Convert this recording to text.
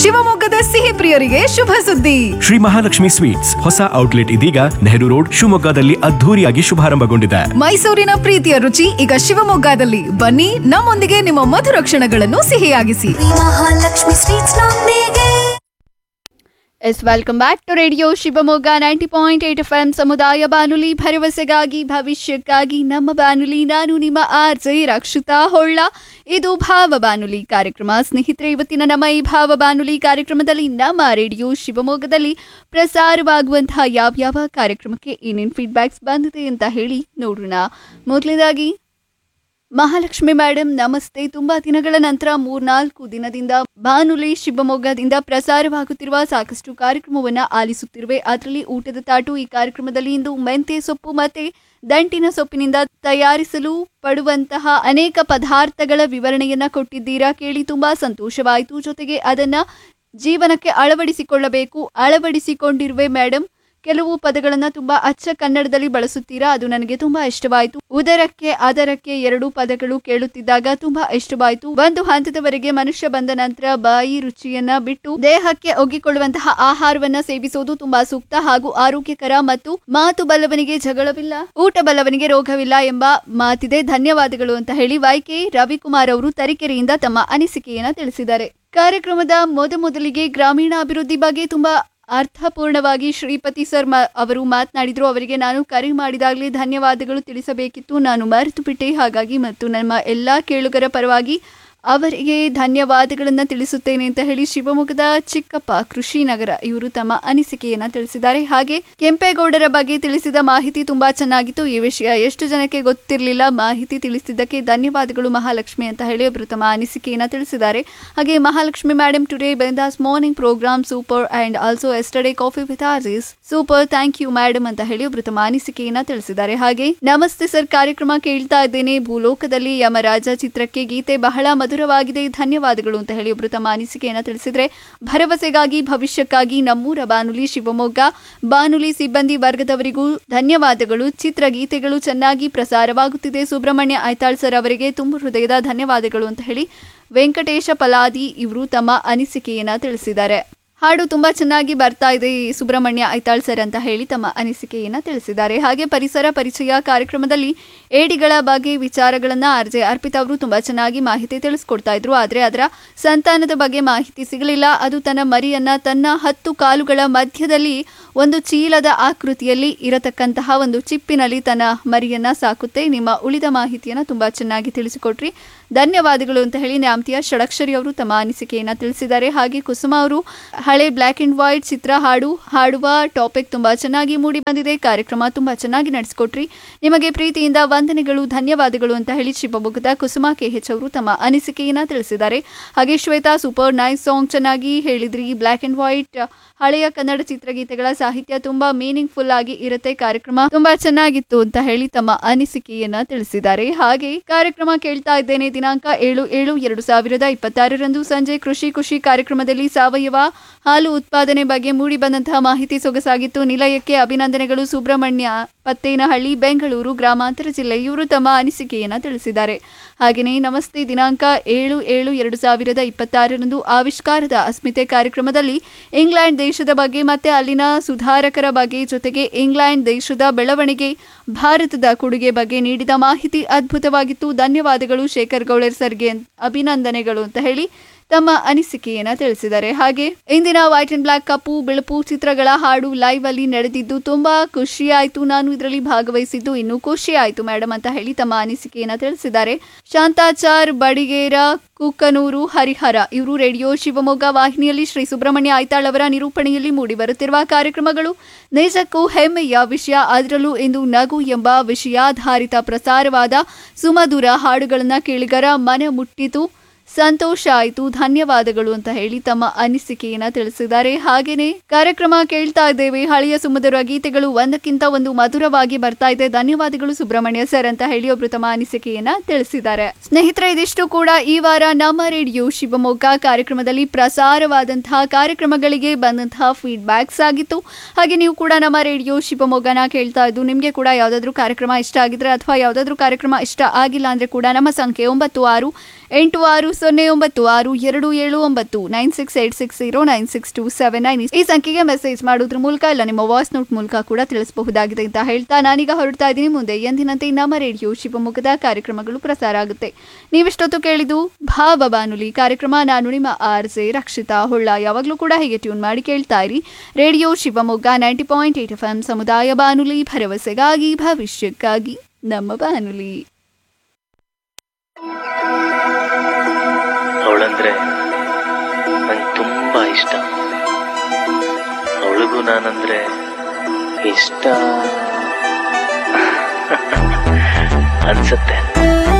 ಶಿವಮೊಗ್ಗದ ಸಿಹಿ ಪ್ರಿಯರಿಗೆ ಶುಭ ಸುದ್ದಿ ಶ್ರೀ ಮಹಾಲಕ್ಷ್ಮಿ ಸ್ವೀಟ್ಸ್ ಹೊಸ ಔಟ್ಲೆಟ್ ಇದೀಗ ನೆಹರು ರೋಡ್ ಶಿವಮೊಗ್ಗದಲ್ಲಿ ಅದ್ಧೂರಿಯಾಗಿ ಶುಭಾರಂಭಗೊಂಡಿದೆ ಮೈಸೂರಿನ ಪ್ರೀತಿಯ ರುಚಿ ಈಗ ಶಿವಮೊಗ್ಗದಲ್ಲಿ ಬನ್ನಿ ನಮ್ಮೊಂದಿಗೆ ನಿಮ್ಮ ಮಧುರ ಕ್ಷಣಗಳನ್ನು ಸಿಹಿಯಾಗಿಸಿ ಮಹಾಲಕ್ಷ್ಮಿ ಸ್ವೀಟ್ಸ್ ನೊಂದಿಗೆ yes welcome back to radio Shivamogga ninety point eight F M ಸಮುದಾಯ ಬಾನುಲಿ ಭರವಸೆಗಾಗಿ ಭವಿಷ್ಯಕ್ಕಾಗಿ ನಮ್ಮ ಬಾನುಲಿ ನಾನು ನಿಮ್ಮ ಆರ್ ಜೆ ರಕ್ಷಿತಾ ಹೊಳ್ಳ ಇದು ಭಾವ ಬಾನುಲಿ ಕಾರ್ಯಕ್ರಮ ಸ್ನೇಹಿತರೆ ಇವತ್ತಿನ ನಮ್ಮ ಈ ಭಾವ ಬಾನುಲಿ ಕಾರ್ಯಕ್ರಮದಲ್ಲಿ ನಮ್ಮ ರೇಡಿಯೋ ಶಿವಮೊಗ್ಗದಲ್ಲಿ ಪ್ರಸಾರವಾಗುವಂತಹ ಯಾವ್ಯಾವ ಕಾರ್ಯಕ್ರಮಕ್ಕೆ ಏನೇನು ಫೀಡ್ಬ್ಯಾಕ್ಸ್ ಬಂದಿದೆ ಅಂತ ಹೇಳಿ ನೋಡೋಣ ಮೊದಲನೇದಾಗಿ ಮಹಾಲಕ್ಷ್ಮಿ ಮೇಡಮ್ ನಮಸ್ತೆ ತುಂಬಾ ದಿನಗಳ ನಂತರ ಮೂರ್ನಾಲ್ಕು ದಿನದಿಂದ ಬಾನುಲಿ ಶಿವಮೊಗ್ಗದಿಂದ ಪ್ರಸಾರವಾಗುತ್ತಿರುವ ಸಾಕಷ್ಟು ಕಾರ್ಯಕ್ರಮವನ್ನ ಆಲಿಸುತ್ತಿರುವೆ ಅದರಲ್ಲಿ ಊಟದ ತಾಟು ಈ ಕಾರ್ಯಕ್ರಮದಲ್ಲಿ ಇಂದು ಮೆಂತೆ ಸೊಪ್ಪು ಮತ್ತೆ ದಂಟಿನ ಸೊಪ್ಪಿನಿಂದ ತಯಾರಿಸಲು ಪಡುವಂತಹ ಅನೇಕ ಪದಾರ್ಥಗಳ ವಿವರಣೆಯನ್ನ ಕೊಟ್ಟಿದ್ದೀರಾ ಕೇಳಿ ತುಂಬಾ ಸಂತೋಷವಾಯಿತು ಜೊತೆಗೆ ಅದನ್ನ ಜೀವನಕ್ಕೆ ಅಳವಡಿಸಿಕೊಳ್ಳಬೇಕು ಅಳವಡಿಸಿಕೊಂಡಿರುವೆ ಮೇಡಮ್ ಕೆಲವು ಪದಗಳನ್ನ ತುಂಬಾ ಅಚ್ಚ ಕನ್ನಡದಲ್ಲಿ ಬಳಸುತ್ತೀರಾ ಅದು ನನಗೆ ತುಂಬಾ ಇಷ್ಟವಾಯಿತು ಉದರಕ್ಕೆ ಅದರಕ್ಕೆ ಎರಡು ಪದಗಳು ಕೇಳುತ್ತಿದ್ದಾಗ ತುಂಬಾ ಇಷ್ಟವಾಯಿತು ಒಂದು ಹಂತದವರೆಗೆ ಮನುಷ್ಯ ಬಂದ ನಂತರ ಬಾಯಿ ರುಚಿಯನ್ನ ಬಿಟ್ಟು ದೇಹಕ್ಕೆ ಒಗ್ಗಿಕೊಳ್ಳುವಂತಹ ಆಹಾರವನ್ನ ಸೇವಿಸುವುದು ತುಂಬಾ ಸೂಕ್ತ ಹಾಗೂ ಆರೋಗ್ಯಕರ ಮತ್ತು ಮಾತು ಬಲ್ಲವನಿಗೆ ಜಗಳವಿಲ್ಲ ಊಟ ಬಲ್ಲವನಿಗೆ ರೋಗವಿಲ್ಲ ಎಂಬ ಮಾತಿದೆ ಧನ್ಯವಾದಗಳು ಅಂತ ಹೇಳಿ ವೈಕೆ ರವಿಕುಮಾರ್ ಅವರು ತರೀಕೆರೆಯಿಂದ ತಮ್ಮ ಅನಿಸಿಕೆಯನ್ನ ತಿಳಿಸಿದ್ದಾರೆ ಕಾರ್ಯಕ್ರಮದ ಮೊದಮೊದಲಿಗೆ ಗ್ರಾಮೀಣಾಭಿವೃದ್ಧಿ ಬಗ್ಗೆ ತುಂಬಾ ಅರ್ಥಪೂರ್ಣವಾಗಿ ಶ್ರೀಪತಿ ಸರ್ ಮ- ಅವರು ಮಾತನಾಡಿದ್ರು ಅವರಿಗೆ ನಾನು ಕರೆ ಮಾಡಿದಾಗಲೇ ಧನ್ಯವಾದಗಳು ತಿಳಿಸಬೇಕಿತ್ತು ನಾನು ಮರೆತು ಬಿಟ್ಟೆ ಹಾಗಾಗಿ ಮತ್ತು ನಮ್ಮ ಎಲ್ಲ ಕೇಳುಗರ ಪರವಾಗಿ ಅವರಿಗೆ ಧನ್ಯವಾದಗಳನ್ನು ತಿಳಿಸುತ್ತೇನೆ ಅಂತ ಹೇಳಿ ಶಿವಮೊಗ್ಗದ ಚಿಕ್ಕಪ್ಪ ಕೃಷಿ ನಗರ ಇವರು ತಮ್ಮ ಅನಿಸಿಕೆಯನ್ನ ತಿಳಿಸಿದ್ದಾರೆ ಹಾಗೆ ಕೆಂಪೇಗೌಡರ ಬಗ್ಗೆ ತಿಳಿಸಿದ ಮಾಹಿತಿ ತುಂಬಾ ಚೆನ್ನಾಗಿತ್ತು ಈ ವಿಷಯ ಎಷ್ಟು ಜನಕ್ಕೆ ಗೊತ್ತಿರಲಿಲ್ಲ ಮಾಹಿತಿ ತಿಳಿಸಿದ್ದಕ್ಕೆ ಧನ್ಯವಾದಗಳು ಮಹಾಲಕ್ಷ್ಮಿ ಅಂತ ಹೇಳಿ ಅವರು ತಮ್ಮ ಅನಿಸಿಕೆಯನ್ನ ತಿಳಿಸಿದ್ದಾರೆ ಹಾಗೆ ಮಹಾಲಕ್ಷ್ಮಿ ಮೇಡಮ್ ಟುಡೇ ಬೆಂದಾಸ್ morning program super and also yesterday coffee with RJs super thank you madam ಅಂತ ಹೇಳಿ ಒಬ್ರು ತಮ್ಮ ಅನಿಸಿಕೆಯನ್ನ ತಿಳಿಸಿದ್ದಾರೆ ಹಾಗೆ ನಮಸ್ತೆ ಸರ್ ಕಾರ್ಯಕ್ರಮ ಕೇಳ್ತಾ ಇದ್ದೇನೆ ಭೂಲೋಕದಲ್ಲಿ ಯಮರಾಜ ಚಿತ್ರಕ್ಕೆ ಗೀತೆ ಬಹಳ ಮಧುರವಾಗಿದೆ ಧನ್ಯವಾದಗಳು ಅಂತ ಹೇಳಿ ಒಬ್ರು ತಮ್ಮ ಅನಿಸಿಕೆಯನ್ನ ತಿಳಿಸಿದ್ರೆ ಭರವಸೆಗಾಗಿ ಭವಿಷ್ಯಕ್ಕಾಗಿ ನಮ್ಮೂರ ಬಾನುಲಿ ಶಿವಮೊಗ್ಗ ಬಾನುಲಿ ಸಿಬ್ಬಂದಿ ವರ್ಗದವರಿಗೂ ಧನ್ಯವಾದಗಳು ಚಿತ್ರಗೀತೆಗಳು ಚೆನ್ನಾಗಿ ಪ್ರಸಾರವಾಗುತ್ತಿದೆ ಸುಬ್ರಹ್ಮಣ್ಯ ಐತಾಳ್ ಸರ್ ಅವರಿಗೆ ತುಂಬ ಹೃದಯದ ಧನ್ಯವಾದಗಳು ಅಂತ ಹೇಳಿ ವೆಂಕಟೇಶ ಪಲಾದಿ ಇವರು ತಮ್ಮ ಅನಿಸಿಕೆಯನ್ನ ತಿಳಿಸಿದ್ದಾರೆ ಹಾಡು ತುಂಬಾ ಚೆನ್ನಾಗಿ ಬರ್ತಾ ಇದೆ ಸುಬ್ರಹ್ಮಣ್ಯ ಐತಾಳ್ ಸರ್ ಅಂತ ಹೇಳಿ ತಮ್ಮ ಅನಿಸಿಕೆಯನ್ನ ತಿಳಿಸಿದ್ದಾರೆ ಹಾಗೆ ಪರಿಸರ ಪರಿಚಯ ಕಾರ್ಯಕ್ರಮದಲ್ಲಿ ಏಡಿಗಳ ಬಗ್ಗೆ ವಿಚಾರಗಳನ್ನ ಆರ್ ಜೆ ಅರ್ಪಿತಾ ಅವರು ತುಂಬಾ ಚೆನ್ನಾಗಿ ಮಾಹಿತಿ ತಿಳಿಸ್ಕೊಡ್ತಾ ಇದ್ರು ಆದ್ರೆ ಅದರ ಸಂತಾನದ ಬಗ್ಗೆ ಮಾಹಿತಿ ಸಿಗಲಿಲ್ಲ ಅದು ತನ್ನ ಮರಿಯನ್ನ ತನ್ನ ಹತ್ತು ಕಾಲುಗಳ ಮಧ್ಯದಲ್ಲಿ ಒಂದು ಚೀಲದ ಆಕೃತಿಯಲ್ಲಿ ಇರತಕ್ಕಂತಹ ಒಂದು ಚಿಪ್ಪಿನಲ್ಲಿ ತನ್ನ ಮರಿಯನ್ನ ಸಾಕುತ್ತೆ ನಿಮ್ಮ ಉಳಿದ ಮಾಹಿತಿಯನ್ನ ತುಂಬಾ ಚೆನ್ನಾಗಿ ತಿಳಿಸಿಕೊಟ್ರಿ ಧನ್ಯವಾದಗಳು ಅಂತ ಹೇಳಿ ನ್ಯಾಮತಿಯ ಷಡಕ್ಷರಿ ಅವರು ತಮ್ಮ ಅನಿಸಿಕೆಯನ್ನ ತಿಳಿಸಿದ್ದಾರೆ ಹಾಗೆ ಕುಸುಮ ಅವರು ಹಳೆ ಬ್ಲ್ಯಾಕ್ ಅಂಡ್ ವೈಟ್ ಚಿತ್ರ ಹಾಡು ಹಾಡುವ ಟಾಪಿಕ್ ತುಂಬಾ ಚೆನ್ನಾಗಿ ಮೂಡಿ ಬಂದಿದೆ ಕಾರ್ಯಕ್ರಮ ತುಂಬಾ ಚೆನ್ನಾಗಿ ನಡೆಸಿಕೊಟ್ರಿ ನಿಮಗೆ ಪ್ರೀತಿಯಿಂದ ವಂದನೆಗಳು ಧನ್ಯವಾದಗಳು ಅಂತ ಹೇಳಿ ಶಿವಮೊಗ್ಗದ ಕುಸುಮ ಕೆ ಎಚ್ ಅವರು ತಮ್ಮ ಅನಿಸಿಕೆಯನ್ನ ತಿಳಿಸಿದ್ದಾರೆ ಹಾಗೆ ಶ್ವೇತಾ ಸೂಪರ್ ನೈಸ್ ಸಾಂಗ್ ಚೆನ್ನಾಗಿ ಹೇಳಿದ್ರಿ ಬ್ಲ್ಯಾಕ್ ಅಂಡ್ ವೈಟ್ ಹಳೆಯ ಕನ್ನಡ ಚಿತ್ರಗೀತೆಗಳ ಸಾಹಿತ್ಯ ತುಂಬಾ ಮೀನಿಂಗ್ಫುಲ್ ಆಗಿ ಇರುತ್ತೆ ಕಾರ್ಯಕ್ರಮ ತುಂಬಾ ಚೆನ್ನಾಗಿತ್ತು ಅಂತ ಹೇಳಿ ತಮ್ಮ ಅನಿಸಿಕೆಯನ್ನ ತಿಳಿಸಿದ್ದಾರೆ ಹಾಗೆ ಕಾರ್ಯಕ್ರಮ ಕೇಳ್ತಾ ಇದ್ದೇನೆ ದಿನಾಂಕ ಏಳು ಏಳು ಎರಡು ಸಾವಿರದ ಇಪ್ಪತ್ತಾರರಂದು ಸಂಜೆ ಕೃಷಿ ಖುಷಿ ಕಾರ್ಯಕ್ರಮದಲ್ಲಿ ಸಾವಯವ ಹಾಲು ಉತ್ಪಾದನೆ ಬಗ್ಗೆ ಮೂಡಿ ಬಂದಂತಹ ಮಾಹಿತಿ ಸೊಗಸಾಗಿತ್ತು ನಿಲಯಕ್ಕೆ ಅಭಿನಂದನೆಗಳು ಸುಬ್ರಹ್ಮಣ್ಯ ಪತ್ತೇನಹಳ್ಳಿ ಬೆಂಗಳೂರು ಗ್ರಾಮಾಂತರ ಜಿಲ್ಲೆ ಇವರು ತಮ್ಮ ಅನಿಸಿಕೆಯನ್ನ ತಿಳಿಸಿದ್ದಾರೆ ಹಾಗೆಯೇ ನಮಸ್ತೆ ದಿನಾಂಕ ಏಳು ಏಳು ಎರಡು ಸಾವಿರದ ಇಪ್ಪತ್ತಾರರಂದು ಆವಿಷ್ಕಾರದ ಅಸ್ಮಿತೆ ಕಾರ್ಯಕ್ರಮದಲ್ಲಿ ಇಂಗ್ಲೆಂಡ್ ದೇಶದ ಬಗ್ಗೆ ಮತ್ತೆ ಅಲ್ಲಿನ ಸುಧಾರಕರ ಬಗ್ಗೆ ಜೊತೆಗೆ ಇಂಗ್ಲೆಂಡ್ ದೇಶದ ಬೆಳವಣಿಗೆ ಭಾರತದ ಕೊಡುಗೆ ಬಗ್ಗೆ ನೀಡಿದ ಮಾಹಿತಿ ಅದ್ಭುತವಾಗಿತ್ತು ಧನ್ಯವಾದಗಳು ಶೇಖರ್ ಗೌಳರ್ ಸರ್ಗೆ ಅಭಿನಂದನೆಗಳು ಅಂತ ಹೇಳಿ ತಮ್ಮ ಅನಿಸಿಕೆಯನ್ನ ತಿಳಿಸಿದ್ದಾರೆ ಹಾಗೆ ಇಂದಿನ ವೈಟ್ ಅಂಡ್ ಬ್ಲಾಕ್ ಕಪ್ಪು ಬಿಳುಪು ಚಿತ್ರಗಳ ಹಾಡು ಲೈವ್ ಅಲ್ಲಿ ನಡೆದಿದ್ದು ತುಂಬಾ ಖುಷಿ ಆಯ್ತು ನಾನು ಇದರಲ್ಲಿ ಭಾಗವಹಿಸಿದ್ದು ಇನ್ನೂ ಖುಷಿ ಆಯ್ತು ಮೇಡಮ್ ಅಂತ ಹೇಳಿ ತಮ್ಮ ಅನಿಸಿಕೆಯನ್ನ ತಿಳಿಸಿದ್ದಾರೆ ಶಾಂತಾಚಾರ್ ಬಡಿಗೇರ ಕುಕ್ಕನೂರು ಹರಿಹರ ಇವರು ರೇಡಿಯೋ ಶಿವಮೊಗ್ಗ ವಾಹಿನಿಯಲ್ಲಿ ಶ್ರೀ ಸುಬ್ರಹ್ಮಣ್ಯ ಐತಾಳ್ ಅವರ ನಿರೂಪಣೆಯಲ್ಲಿ ಮೂಡಿ ಬರುತ್ತಿರುವ ಕಾರ್ಯಕ್ರಮಗಳು ನಿಜಕ್ಕೂ ಹೆಮ್ಮೆಯ ವಿಷಯ ಅದರಲ್ಲೂ ಇಂದು ನಗು ಎಂಬ ವಿಷಯಾಧಾರಿತ ಪ್ರಸಾರವಾದ ಸುಮಧುರ ಹಾಡುಗಳನ್ನ ಕೇಳಿಗರ ಮನ ಮುಟ್ಟಿತು ಸಂತೋಷ ಆಯಿತು ಧನ್ಯವಾದಗಳು ಅಂತ ಹೇಳಿ ತಮ್ಮ ಅನಿಸಿಕೆಯನ್ನ ತಿಳಿಸಿದ್ದಾರೆ ಹಾಗೇನೆ ಕಾರ್ಯಕ್ರಮ ಕೇಳ್ತಾ ಇದ್ದೇವೆ ಹಳೆಯ ಸುಮಧುರ ಗೀತೆಗಳು ಒಂದಕ್ಕಿಂತ ಒಂದು ಮಧುರವಾಗಿ ಬರ್ತಾ ಇದೆ ಧನ್ಯವಾದಗಳು ಸುಬ್ರಹ್ಮಣ್ಯ ಸರ್ ಅಂತ ಹೇಳಿ ಒಬ್ರು ತಮ್ಮ ಅನಿಸಿಕೆಯನ್ನ ತಿಳಿಸಿದ್ದಾರೆ ಸ್ನೇಹಿತರೆ ಇದಿಷ್ಟು ಕೂಡ ಈ ವಾರ ನಮ್ಮ ರೇಡಿಯೋ ಶಿವಮೊಗ್ಗ ಕಾರ್ಯಕ್ರಮದಲ್ಲಿ ಪ್ರಸಾರವಾದಂತಹ ಕಾರ್ಯಕ್ರಮಗಳಿಗೆ ಬಂದಂತಹ ಫೀಡ್ಬ್ಯಾಕ್ಸ್ ಆಗಿತ್ತು ಹಾಗೆ ನೀವು ಕೂಡ ನಮ್ಮ ರೇಡಿಯೋ ಶಿವಮೊಗ್ಗನ ಕೇಳ್ತಾ ಇದ್ದು ನಿಮಗೆ ಕೂಡ ಯಾವುದಾದ್ರೂ ಕಾರ್ಯಕ್ರಮ ಇಷ್ಟ ಆಗಿದ್ರೆ ಅಥವಾ ಯಾವುದಾದ್ರೂ ಕಾರ್ಯಕ್ರಮ ಇಷ್ಟ ಆಗಿಲ್ಲ ಅಂದ್ರೆ ಕೂಡ ನಮ್ಮ ಸಂಖ್ಯೆ ಒಂಬತ್ತು ಆರು ಎಂಟು ಆರು ಸೊನ್ನೆ ಒಂಬತ್ತು ಆರು ಎರಡು ಏಳು ಒಂಬತ್ತು nine six eight six zero nine six two seven nine ಈ ಸಂಖ್ಯೆಗೆ ಮೆಸೇಜ್ ಮಾಡೋದ್ರ ಮೂಲಕ ಇಲ್ಲ ನಿಮ್ಮ ವಾಯ್ಸ್ ನೋಟ್ ಮೂಲಕ ಕೂಡ ತಿಳಿಸಬಹುದಾಗಿದೆ ಅಂತ ಹೇಳ್ತಾ ನಾನೀಗ ಹೊರಡ್ತಾ ಇದ್ದೀನಿ ಮುಂದೆ ಎಂದಿನಂತೆ ನಮ್ಮ ರೇಡಿಯೋ ಶಿವಮೊಗ್ಗದ ಕಾರ್ಯಕ್ರಮಗಳು ಪ್ರಸಾರ ಆಗುತ್ತೆ ನೀವಿಷ್ಟೊತ್ತು ಕೇಳಿದ್ದು ಭಾವ ಬಾನುಲಿ ಕಾರ್ಯಕ್ರಮ ನಾನು ನಿಮ್ಮ ಆರ್ ಜೆ ರಕ್ಷಿತಾ ಹೊಳ್ಳ ಯಾವಾಗಲೂ ಕೂಡ ಹೀಗೆ ಟ್ಯೂನ್ ಮಾಡಿ ಕೇಳ್ತಾ ಇರಿ radio Shivamogga ninety point eight F M ಸಮುದಾಯ ಬಾನುಲಿ ಭರವಸೆಗಾಗಿ ಭವಿಷ್ಯಕ್ಕಾಗಿ ನಮ್ಮ ಬಾನುಲಿ ಅವಳಂದ್ರೆ ನಂಗೆ ತುಂಬಾ ಇಷ್ಟ ಅವಳಿಗೂ ನಾನಂದ್ರೆ ಇಷ್ಟ ಅನ್ಸತ್ತೆ